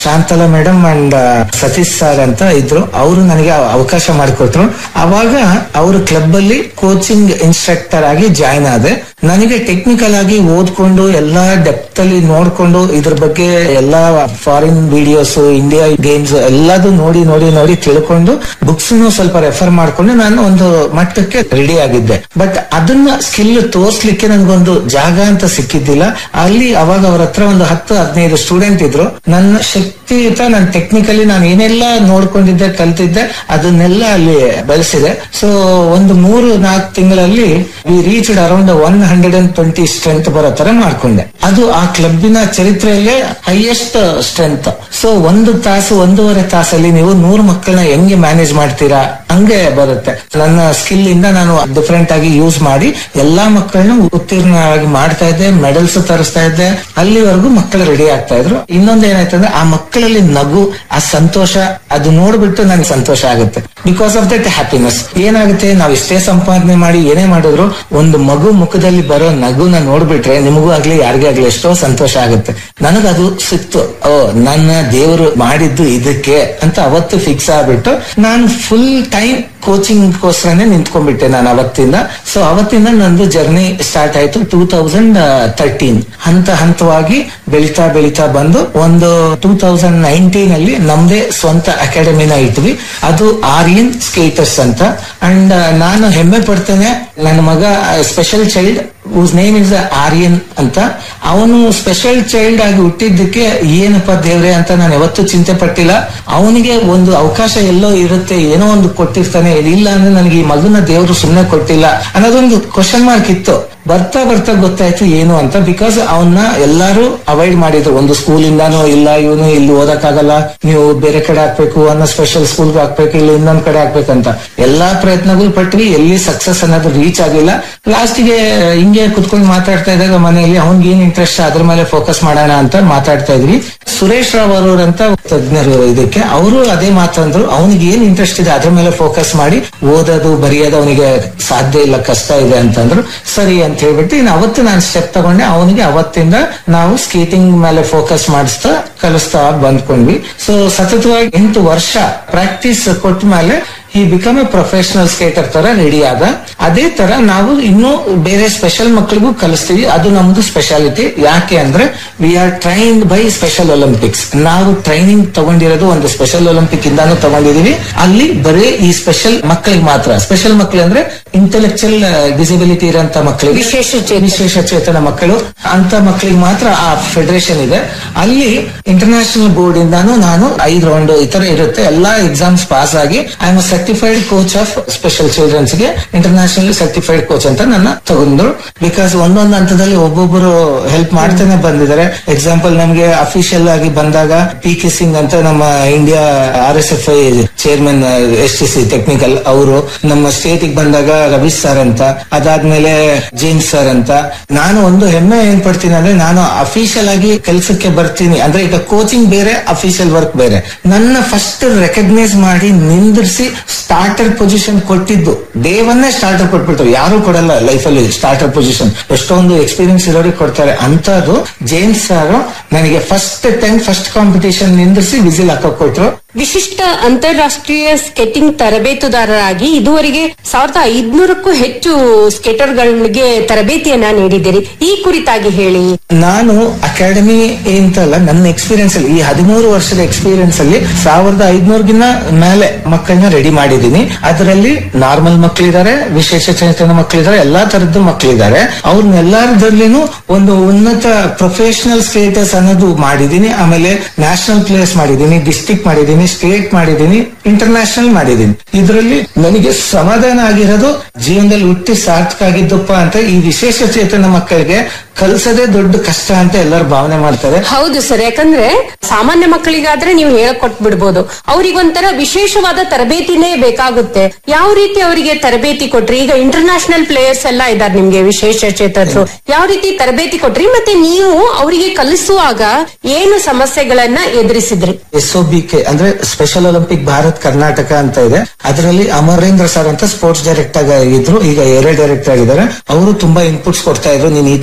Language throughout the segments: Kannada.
Shantala madam and Satish sir ಅಂತ ಇದ್ರು ಅವರು ನನಗೆ ಅವ- ಅವಕಾಶ ಮಾಡಿಕೊಟ್ರು ಅವಾಗ ಅವರು ಕ್ಲಬ್ ಅಲ್ಲಿ ಕೋಚಿಂಗ್ ಇನ್ಸ್ಟ್ರಕ್ಟರ್ ಆಗಿ ಜಾಯ್ನ್ ಆದೆ ನನಗೆ ಟೆಕ್ನಿಕಲ್ ಆಗಿ ಓದ್ಕೊಂಡು ಎಲ್ಲಾ ಡೆಪ್ತ್ ಅಲ್ಲಿ ನೋಡ್ಕೊಂಡು ಇದ್ರ ಬಗ್ಗೆ ಎಲ್ಲಾ ಫಾರಿನ್ ವಿಡಿಯೋಸ್ ಇಂಡಿಯಾ ಗೇಮ್ಸ್ ಎಲ್ಲದೂ ನೋಡಿ ನೋಡಿ ನೋಡಿ ತಿಳ್ಕೊಂಡು ಬುಕ್ಸ್ ಸ್ವಲ್ಪ ರೆಫರ್ ಮಾಡ್ಕೊಂಡು ನಾನು ಒಂದು ಮಟ್ಟಕ್ಕೆ ರೆಡಿ ಆಗಿದ್ದೆ ಬಟ್ ಅದನ್ನ ಸ್ಕಿಲ್ ತೋರ್ಸ್ಲಿಕ್ಕೆ ನನ್ಗೊಂದು ಜಾಗ ಅಂತ ಸಿಕ್ಕಿದ್ದಿಲ್ಲ ಅಲ್ಲಿ ಅವಾಗ ಅವ್ರ ಹತ್ರ ಒಂದು ಹತ್ತು ಹದಿನೈದು ಸ್ಟೂಡೆಂಟ್ ಇದ್ರು ನನ್ನ ಶಕ್ತಿಯುತ ನಾನು ಟೆಕ್ನಿಕಲಿ ನಾನು ಏನೆಲ್ಲ ನೋಡ್ಕೊಂಡಿದ್ದೆ ಕಲ್ತಿದ್ದೆ ಅದನ್ನೆಲ್ಲ ಅಲ್ಲಿ ಬೆಳೆಸಿದೆ ಸೊ ಒಂದು ಮೂರು ನಾಲ್ಕು ತಿಂಗಳಲ್ಲಿ we reached around one hundred and twenty strength ಬರೋ ತರ ಮಾಡ್ಕೊಂಡೆ ಅದು ಆ ಕ್ಲಬ್ಬಿನ ಚರಿತ್ರೆಯಲ್ಲೇ ಹೈಯೆಸ್ಟ್ ಸ್ಟ್ರೆಂತ್ ಸೊ ಒಂದು ತಾಸು ಒಂದೂವರೆ ತಾಸಲ್ಲಿ ನೀವು ನೂರು ಮಕ್ಕಳನ್ನ ಹೆಂಗೆ ಮ್ಯಾನೇಜ್ ಮಾಡ್ತೀರಾ ಹಂಗೆ ಬರುತ್ತೆ ನನ್ನ ಸ್ಕಿಲ್ ಇಂದ ನಾನು ಡಿಫರೆಂಟ್ ಆಗಿ ಯೂಸ್ ಮಾಡಿ ಎಲ್ಲಾ ಮಕ್ಕಳನ್ನು ಉತ್ತೀರ್ಣರಾಗಿ ಮಾಡ್ತಾ ಇದ್ದೆ ಮೆಡಲ್ಸ್ ತರಿಸ್ತಾ ಇದ್ದೆ ಅಲ್ಲಿವರೆಗೂ ಮಕ್ಕಳು ರೆಡಿ ಆಗ್ತಾ ಇದ್ರು ಇನ್ನೊಂದು ಏನಾಯ್ತಂದ್ರೆ ಆ ಮಕ್ಕಳಲ್ಲಿ ನಗು ಆ ಸಂತೋಷ ಅದು ನೋಡ್ಬಿಟ್ಟು ನನಗೆ ಸಂತೋಷ ಆಗುತ್ತೆ ಬಿಕಾಸ್ ಆಫ್ ದಟ್ ಹ್ಯಾಪಿನೆಸ್ ಏನಾಗುತ್ತೆ ನಾವು ಇಷ್ಟೇ ಸಂಪಾದನೆ ಮಾಡಿ ಏನೇ ಮಾಡಿದ್ರು ಒಂದು ಮಗು ಮುಖದಲ್ಲಿ ಬರೋ ನಗುನ ನೋಡ್ಬಿಟ್ರೆ ನಿಮಗೂ ಆಗ್ಲಿ ಯಾರಿಗೇ ಆಗ್ಲಿ ಎಷ್ಟೋ ಸಂತೋಷ ಆಗುತ್ತೆ ನನಗದು ಸಿಕ್ತು ಓ ನನ್ನ ದೇವರು ಮಾಡಿದ್ದು ಇದಕ್ಕೆ ಅಂತ ಅವತ್ತು ಫಿಕ್ಸ್ ಆಗ್ಬಿಟ್ಟು ನಾನು ಫುಲ್ ಟೈಮ್ ಕೋಚಿಂಗ್ ಗೋಸ್ಕರನೇ ನಿಂತ್ಕೊಂಡ್ಬಿಟ್ಟೆ ನಾನು ಅವತ್ತಿಂದ ಸೊ ಅವತ್ತಿಂದ ನಂದು ಜರ್ನಿ ಸ್ಟಾರ್ಟ್ ಆಯ್ತು ಟೂ ತೌಸಂಡ್ ತರ್ಟೀನ್ ಹಂತ ಹಂತವಾಗಿ ಬೆಳಿತಾ ಬೆಳಿತಾ ಬಂದು ಒಂದು ಟೂ ತೌಸಂಡ್ ನೈನ್ಟೀನ್ ಅಲ್ಲಿ ನಮ್ದೇ ಸ್ವಂತ ಅಕಾಡೆಮಿನ ಇಟ್ವಿ ಅದು ಆರ್ಯನ್ ಸ್ಕೇಟರ್ಸ್ ಅಂತ ಅಂಡ್ ನಾನು ಹೆಮ್ಮೆ ಪಡ್ತೇನೆ ನನ್ನ ಮಗ special child whose name is Aryan ಅಂತ ಅವನು ಸ್ಪೆಷಲ್ ಚೈಲ್ಡ್ ಆಗಿ ಹುಟ್ಟಿದ್ದಕ್ಕೆ ಏನಪ್ಪ ದೇವ್ರೆ ಅಂತ ನಾನು ಯಾವತ್ತೂ ಚಿಂತೆ ಪಟ್ಟಿಲ್ಲ ಅವನಿಗೆ ಒಂದು ಅವಕಾಶ ಎಲ್ಲೋ ಇರುತ್ತೆ ಏನೋ ಒಂದು ಕೊಟ್ಟಿರ್ತಾನೆ ಇಲ್ಲ ಅಂದ್ರೆ ನನಗೆ ಈ ಮಗನ ದೇವರು ಸುಮ್ಮನೆ ಕೊಟ್ಟಿಲ್ಲ ಅನ್ನೋದೊಂದು ಕ್ವಶನ್ ಮಾರ್ಕ್ ಇತ್ತು ಬರ್ತಾ ಬರ್ತಾ ಗೊತ್ತಾಯ್ತು ಏನು ಅಂತ ಬಿಕಾಸ್ ಅವನ್ನ ಎಲ್ಲಾರು ಅವಾಯ್ಡ್ ಮಾಡಿದ್ರು ಒಂದು ಸ್ಕೂಲಿಂದಾನು ಇಲ್ಲ ಇವನು ಇಲ್ಲಿ ಓದಕ್ಕಾಗಲ್ಲ ನೀವು ಬೇರೆ ಕಡೆ ಹಾಕ್ಬೇಕು ಅನ್ನೋ ಸ್ಪೆಷಲ್ ಸ್ಕೂಲ್ಗೆ ಹಾಕ್ಬೇಕು ಇಲ್ಲ ಇನ್ನೊಂದ್ ಕಡೆ ಹಾಕ್ಬೇಕಂತ ಎಲ್ಲಾ ಪ್ರಯತ್ನಗಳು ಪಟ್ವಿ ಎಲ್ಲಿ ಸಕ್ಸಸ್ ಅನ್ನೋದು ರೀಚ್ ಆಗಿಲ್ಲ ಲಾಸ್ಟಿಗೆ ಹಿಂಗೆ ಕುತ್ಕೊಂಡು ಮಾತಾಡ್ತಾ ಇದ್ದಾಗ ಮನೆಯಲ್ಲಿ ಅವ್ನಿಗೆ ಏನ್ ಇಂಟ್ರೆಸ್ಟ್ ಅದ್ರ ಮೇಲೆ ಫೋಕಸ್ ಮಾಡೋಣ ಅಂತ ಮಾತಾಡ್ತಾ ಇದ್ವಿ ಸುರೇಶ್ ರಾವ್ ಅವರು ಅಂತ ತಜ್ಞರು ಇದಕ್ಕೆ ಅವರು ಅದೇ ಮಾತಂದ್ರು ಅವನಿಗೆ ಏನ್ ಇಂಟ್ರೆಸ್ಟ್ ಇದೆ ಅದ್ರ ಮೇಲೆ ಫೋಕಸ್ ಮಾಡಿ ಓದೋದು ಬರೆಯೋದು ಅವನಿಗೆ ಸಾಧ್ಯ ಇಲ್ಲ ಕಷ್ಟ ಇದೆ ಅಂತಂದ್ರು ಸರಿ ಅಂತ ಹೇಳ್ಬಿಟ್ಟು ಇನ್ನು ಅವತ್ತು ನಾನು ಸ್ಟೆಪ್ ತಗೊಂಡೆ ಅವನಿಗೆ ಅವತ್ತಿಂದ ನಾವು ಸ್ಕೇಟಿಂಗ್ ಮೇಲೆ ಫೋಕಸ್ ಮಾಡಿಸ್ತಾ ಕಲಿಸ್ತಾ ಬಂದ್ಕೊಂಡ್ವಿ ಸೊ ಸತತವಾಗಿ ಎಂಟು ವರ್ಷ ಪ್ರಾಕ್ಟೀಸ್ ಕೊಟ್ಟ ಮೇಲೆ ಈ ಬಿಕಮ್ ಎ ಪ್ರೊಫೆಷನಲ್ ಸ್ಕೇಟರ್ ತರ ರೆಡಿ ಆದ ಅದೇ ತರ ನಾವು ಇನ್ನು ಬೇರೆ ಸ್ಪೆಷಲ್ ಮಕ್ಕಳಿಗೂ ಕಲಿಸ್ತೀವಿ ಅದು ನಮ್ದು ಸ್ಪೆಷಾಲಿಟಿ ಯಾಕೆ ಅಂದ್ರೆ we are trained by special olympics ನಾವು ಟ್ರೈನಿಂಗ್ ತಗೊಂಡಿರೋದು ಒಂದು ಸ್ಪೆಷಲ್ ಒಲಿಂಪಿಕ್ ಇಂದಾನು ತಗೊಂಡಿದೀವಿ ಅಲ್ಲಿ ಬರೀ ಈ ಸ್ಪೆಷಲ್ ಮಕ್ಕಳಿಗೆ ಮಾತ್ರ ಸ್ಪೆಷಲ್ ಮಕ್ಕಳು ಅಂದ್ರೆ ಇಂಟೆಲೆಕ್ಚುಯಲ್ ಡಿಸಬಿಲಿಟಿ ಇರೋಂತ ಮಕ್ಕಳಿಗೆ ವಿಶೇಷ ಚೇತನ. ವಿಶೇಷ ಚೇತನ ಮಕ್ಕಳು ಅಂತ ಮಕ್ಕಳಿಗೆ ಮಾತ್ರ ಆ ಫೆಡರೇಷನ್ ಇದೆ ಅಲ್ಲಿ ಇಂಟರ್ನ್ಯಾಷನಲ್ ಬೋರ್ಡ್ ಇಂದಾನು ನಾನು ಐದು ರೌಂಡ್ ಈ ತರ ಇರುತ್ತೆ ಎಲ್ಲಾ ಎಕ್ಸಾಮ್ಸ್ ಪಾಸ್ ಆಗಿ I am certified coach of special childrens ಗೆ ಇಂಟರ್ನ್ಯಾಷನಲ್ ಸರ್ಟಿಫೈಡ್ ಕೋಚ್ ಅಂತ ನನ್ನ ತಗೊಂಡ್ರು ಬಿಕಾಸ್ ಒಂದೊಂದು ಹಂತದಲ್ಲಿ ಒಬ್ಬೊಬ್ಬರು ಹೆಲ್ಪ್ ಮಾಡ್ತಾನೆ ಬಂದಿದ್ದಾರೆ ಎಕ್ಸಾಂಪಲ್ ನಮ್ಗೆ ಅಫಿಷಿಯಲ್ ಆಗಿ ಬಂದಾಗ ಪಿ ಕೆ ಸಿಂಗ್ ಅಂತ ನಮ್ಮ India R S F I chairman S T C technical ಅವರು ನಮ್ಮ ಸ್ಟೇಟ್ ಬಂದಾಗ ರವೀಶ್ ಸರ್ ಅಂತ ಅದಾದ್ಮೇಲೆ ಜೇಮ್ಸ್ ಸರ್ ಅಂತ ನಾನು ಒಂದು ಹೆಮ್ಮೆ ಏನ್ ಪಡ್ತೀನಿ ಅಂದ್ರೆ ನಾನು ಅಫಿಷಿಯಲ್ ಆಗಿ ಕೆಲಸಕ್ಕೆ ಬರ್ತೀನಿ ಅಂದ್ರೆ ಈಗ ಕೋಚಿಂಗ್ ಬೇರೆ ಅಫಿಷಿಯಲ್ ವರ್ಕ್ ಬೇರೆ ನನ್ನ ಫಸ್ಟ್ ರೆಕಗ್ನೈಸ್ ಮಾಡಿ ನಿಂದಿರಿಸಿ ಸ್ಟಾರ್ಟರ್ ಪೊಸಿಷನ್ ಕೊಟ್ಟಿದ್ದು ಡೇವನ್ನೇ ಸ್ಟಾರ್ಟರ್ ಕೊಟ್ಬಿಡ್ತಾರೆ ಯಾರು ಕೊಡಲ್ಲ ಲೈಫ್ ಅಲ್ಲಿ ಸ್ಟಾರ್ಟರ್ ಪೊಸಿಷನ್ ಎಷ್ಟೊಂದು ಎಕ್ಸ್ಪೀರಿಯನ್ಸ್ ಇರೋರಿಗೆ ಕೊಡ್ತಾರೆ ಅಂತದ್ದು ಜೇಮ್ಸ್ ಸರ್ ನನಗೆ ಫಸ್ಟ್ ಟೈಮ್ ಫಸ್ಟ್ ಕಾಂಪಿಟೇಷನ್ ನಿಂದಿರಿಸಿ ವಿಸಿಲ್ ಹಾಕಕ್ ಕೊಟ್ರು ವಿಶಿಷ್ಟ ಅಂತಾರಾಷ್ಟ್ರೀಯ ಸ್ಕೇಟಿಂಗ್ ತರಬೇತುದಾರರಾಗಿ ಇದುವರೆಗೆ ಸಾವಿರದ ಐದ್ನೂರಕ್ಕೂ ಹೆಚ್ಚು ಸ್ಕೇಟರ್ಗಳಿಗೆ ತರಬೇತಿಯನ್ನ ನೀಡಿದ್ದೀರಿ ಈ ಕುರಿತಾಗಿ ಹೇಳಿ ನಾನು ಅಕಾಡೆಮಿ ಅಂತಲ್ಲ ನನ್ನ ಎಕ್ಸ್ಪೀರಿಯನ್ಸ್ ಅಲ್ಲಿ ಈ ಹದಿಮೂರು ವರ್ಷದ ಎಕ್ಸ್ಪೀರಿಯನ್ಸ್ ಅಲ್ಲಿ ಸಾವಿರದ ಐದ್ನೂರ್ಗಿನ್ನ ಮೇಲೆ ಮಕ್ಕಳನ್ನ ರೆಡಿ ಮಾಡಿದೀನಿ ಅದರಲ್ಲಿ ನಾರ್ಮಲ್ ಮಕ್ಕಳಿದ್ದಾರೆ ವಿಶೇಷ ಚೇತನ ಮಕ್ಕಳಿದ್ದಾರೆ ಎಲ್ಲಾ ತರದ್ದು ಮಕ್ಕಳಿದ್ದಾರೆ ಅವ್ರನ್ನೆಲ್ಲರದಲ್ಲಿನೂ ಒಂದು ಉನ್ನತ ಪ್ರೊಫೆಷನಲ್ ಸ್ಟೇಟಸ್ ಅನ್ನೋದು ಮಾಡಿದೀನಿ ಆಮೇಲೆ ನ್ಯಾಷನಲ್ ಪ್ಲೇಸ್ ಮಾಡಿದೀನಿ ಡಿಸ್ಟಿಕ್ ಮಾಡಿದೀನಿ ಸ್ಟೇಟ್ ಮಾಡಿದೀನಿ ಇಂಟರ್ನ್ಯಾಷನಲ್ ಮಾಡಿದೀನಿ ಇದರಲ್ಲಿ ನನಗೆ ಸಮಾಧಾನ ಆಗಿರೋದು ಜೀವನದಲ್ಲಿ ಹುಟ್ಟಿ ಸಾರ್ಥಕ ಆಗಿದ್ದಪ್ಪ ಅಂತ ಈ ವಿಶೇಷ ಚೇತನ ಮಕ್ಕಳಿಗೆ ಕಲ್ಸೋದೇ ದೊಡ್ಡ ಕಷ್ಟ ಅಂತ ಎಲ್ಲರೂ ಭಾವನೆ ಮಾಡ್ತಾರೆ ಹೌದು ಸರ್ ಯಾಕಂದ್ರೆ ಸಾಮಾನ್ಯ ಮಕ್ಕಳಿಗಾದ್ರೆ ನೀವು ಹೇಳ್ಕೊಟ್ ಬಿಡ್ಬೋದು ಅವ್ರಿಗೊಂಥರ ವಿಶೇಷವಾದ ತರಬೇತಿನೇ ಬೇಕಾಗುತ್ತೆ ಯಾವ ರೀತಿ ಅವರಿಗೆ ತರಬೇತಿ ಕೊಟ್ರಿ ಈಗ ಇಂಟರ್ನ್ಯಾಷನಲ್ ಪ್ಲೇಯರ್ಸ್ ಎಲ್ಲ ಇದ್ದಾರೆ ನಿಮ್ಗೆ ವಿಶೇಷ ಚೇತನರು ಯಾವ ರೀತಿ ತರಬೇತಿ ಕೊಟ್ರಿ ಮತ್ತೆ ನೀವು ಅವರಿಗೆ ಕಲಿಸುವಾಗ ಏನು ಸಮಸ್ಯೆಗಳನ್ನ ಎದುರಿಸಿದ್ರಿ ಎಸ್ ಒ ಬಿ ಕೆ ಅಂದ್ರೆ ಸ್ಪೆಷಲ್ ಒಲಿಂಪಿಕ್ ಭಾರತ್ ಕರ್ನಾಟಕ ಅಂತ ಇದೆ ಅದರಲ್ಲಿ ಅಮರೇಂದ್ರ ಸರ್ ಅಂತ ಸ್ಪೋರ್ಟ್ಸ್ ಡೈರೆಕ್ಟರ್ ಆಗಿದ್ರು ಈಗ ಏರಿಯಾ ಡೈರೆಕ್ಟರ್ ಆಗಿದ್ದಾರೆ ಅವರು ತುಂಬಾ ಇನ್ಪುಟ್ಸ್ ಕೊಡ್ತಾ ಇದ್ರು ನೀನ್ ಈ ತರ ಬಿಹೇವ್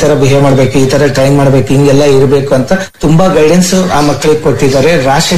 ಮಾಡ್ಬೇಕು ಈ ತರ ಟ್ರೈನ್ ಮಾಡ್ಬೇಕು ಹಿಂಗೆಲ್ಲ ಇರಬೇಕು ಅಂತ ತುಂಬಾ ಗೈಡೆನ್ಸ್ ಆ ಮಕ್ಕಳಿಗೆ ಕೊಟ್ಟಿದ್ದಾರೆ ರಾಷ್ಟ್ರೀಯ